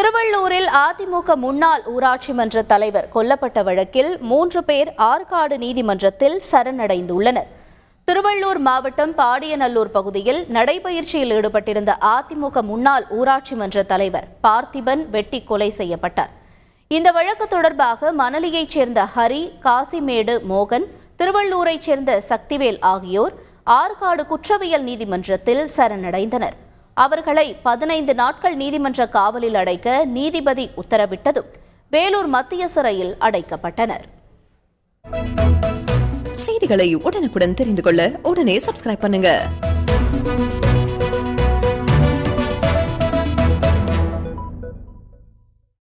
திருவள்ளூரில் அதிமுக முன்னாள் ஊராட்சி மன்ற தலைவர் கொல்லப்பட்ட வழக்கில் மூன்று பேர் ஆற்காடு நீதிமன்றத்தில் சரணடைந்துள்ளனர் திருவள்ளூர் மாவட்டம் பாடியநல்லூர் பகுதியில் நடைபயிற்சியில் ஈடுபட்டிருந்த அதிமுக முன்னாள் ஊராட்சி மன்ற தலைவர் பார்த்திபன் வெட்டி கொலை செய்யப்பட்டார் இந்த வழக்கு தொடர்பாக மணலியைச் சேர்ந்த ஹரி காசிமேடு மோகன் திருவள்ளூரைச் சேர்ந்த சக்திவேல் ஆகியோர் ஆற்காடு குற்றவியல் நீதிமன்றத்தில் சரணடைந்தனர் அவர்களை பதினைந்து நாட்கள் நீதிமன்ற காவலில் அடைக்க நீதிபதி உத்தரவிட்டதும் வேலூர் மத்திய சிறையில் அடைக்கப்பட்டனர் செய்திகளை உடனுக்குடன் தெரிந்து கொள்ள உடனே சப்ஸ்கிரைப் பண்ணுங்க